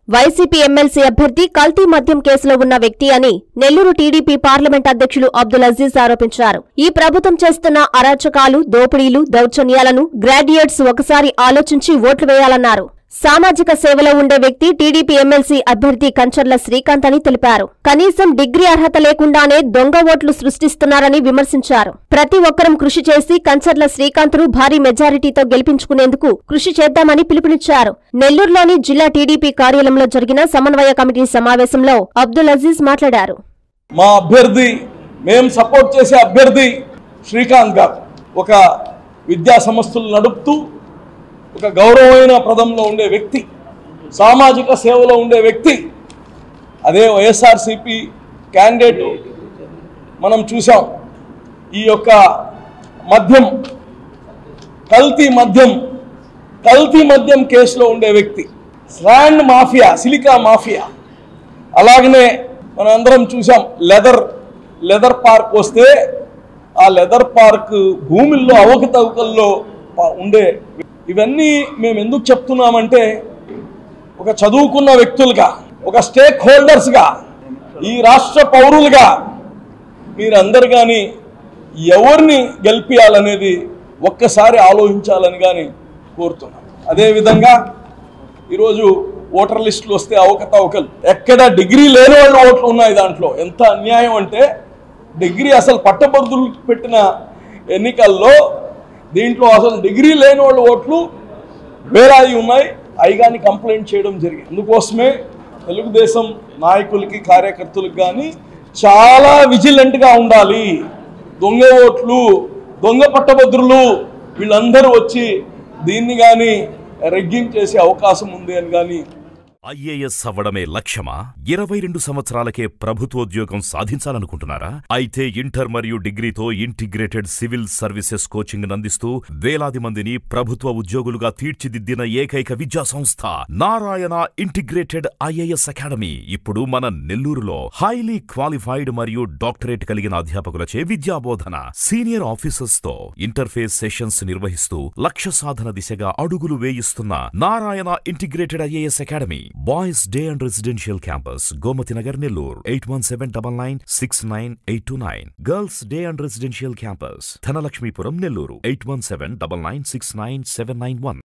YCP MLC అభ్యర్థి కల్తీ మద్యం కేసులో ఉన్న వ్యక్తి అని నెల్లూరు టీడీపీ పార్లమెంట్ అధ్యక్షులు అబ్దుల్ అజీజ్ ఆరోపించారు ఈ ప్రభుత్వం చేస్తున్న అరాచకాలు దోపిడీలు దౌర్జన్యాలను గ్రాడ్యుయేట్స్ ఒకసారి ఆలోచించి ఓట్లు వేయాలన్నారు సామాజిక సేవలో ఉండే వ్యక్తి టీడీపీ ఎమ్మెల్సీ అభ్యర్థి కంచర్ల శ్రీకాంత్ అని తెలిపారు కనీసం డిగ్రీ అర్హత లేకుండానే దొంగ ఓట్లు సృష్టిస్తున్నారని విమర్శించారు ప్రతి ఒక్కరం కృషి చేసి కంచర్ల శ్రీకాంత్ను భారీ మెజారిటీతో గెలిపించుకునేందుకు కృషి చేద్దామని పిలుపునిచ్చారు నెల్లూరులోని జిల్లా టీడీపీ కార్యాలయంలో జరిగిన సమన్వయ కమిటీ సమావేశంలో అబ్దుల్ అజీజ్ మాట్లాడారు మా అభ్యర్థి మేం సపోర్ట్ చేసే అభ్యర్థి శ్రీకాంత్ గారు ఒక విద్యా సంస్థలు నడుపుతూ ఒక గౌరవమైన ప్రదంలో ఉండే వ్యక్తి సామాజిక సేవలో ఉండే వ్యక్తి అదే వైఎస్ఆర్సిపి క్యాండిడేట్ మనం చూసాం ఈ యొక్క మద్యం కల్తీ మద్యం కల్తీ మద్యం కేసులో ఉండే వ్యక్తి స్లాండ్ మాఫియా సిలికా మాఫియా అలాగనే మనం అందరం చూసాం లెదర్ లెదర్ పార్క్ వస్తే ఆ లెదర్ పార్క్ భూమిల్లో అవకతవకల్లో ప- ఉండే ఇవన్నీ మేము ఎందుకు చెప్తున్నామంటే ఒక చదువుకున్న వ్యక్తులుగా ఒక స్టేక్ హోల్డర్స్గా ఈ రాష్ట్ర పౌరులుగా మీరందరు కానీ ఎవరిని గెలిపియాలనేది ఒక్కసారి ఆలోచించాలని కానీ కోరుతున్నాం అదేవిధంగా ఈరోజు ఓటర్ లిస్టులు వస్తే అవకతవకలు ఎక్కడ డిగ్రీ లేని వాళ్ళ ఓట్లు ఉన్నాయి దాంట్లో ఎంత అన్యాయం అంటే డిగ్రీ అసలు పట్టభద్రులు పెట్టిన ఎన్నికల్లో దీంట్లో అసలు డిగ్రీ లేని వాళ్ళ ఓట్లు వేలాది ఉన్నాయి అవి కానీ కంప్లైంట్ చేయడం జరిగింది అందుకోసమే తెలుగుదేశం నాయకులకి కార్యకర్తలకు కానీ చాలా విజిలెంట్గా ఉండాలి దొంగ ఓట్లు దొంగ పట్టభద్రులు వీళ్ళందరూ వచ్చి దీన్ని కానీ రెగ్గింగ్ చేసే అవకాశం ఉంది అని కానీ ఐఏఎస్ అవ్వడమే లక్ష్యమా ఇరవై రెండు సంవత్సరాలకే ప్రభుత్వోద్యోగం సాధించాలనుకుంటున్నారా అయితే ఇంటర్ మరియు డిగ్రీతో ఇంటిగ్రేటెడ్ సివిల్ సర్వీసెస్ కోచింగ్ అందిస్తూ వేలాది మందిని ప్రభుత్వ ఉద్యోగులుగా తీర్చిదిద్దిన ఏకైక విద్యా సంస్థ నారాయణ ఇంటిగ్రేటెడ్ ఐఏఎస్ అకాడమీ ఇప్పుడు మన నెల్లూరులో హైలీ క్వాలిఫైడ్ మరియు డాక్టరేట్ కలిగిన అధ్యాపకులచే విద్యాబోధన సీనియర్ ఆఫీసర్స్ తో ఇంటర్ఫేస్ సెషన్స్ నిర్వహిస్తూ లక్ష్య సాధన దిశగా అడుగులు వేయిస్తున్న Narayana integrated IAS academy boys day and residential campus Gomathi Nagar Nellore eight one seven double nine six nine eight two nine girls day and residential campus Dhanalakshmipuram Nellore eight one seven double nine six nine seven nine one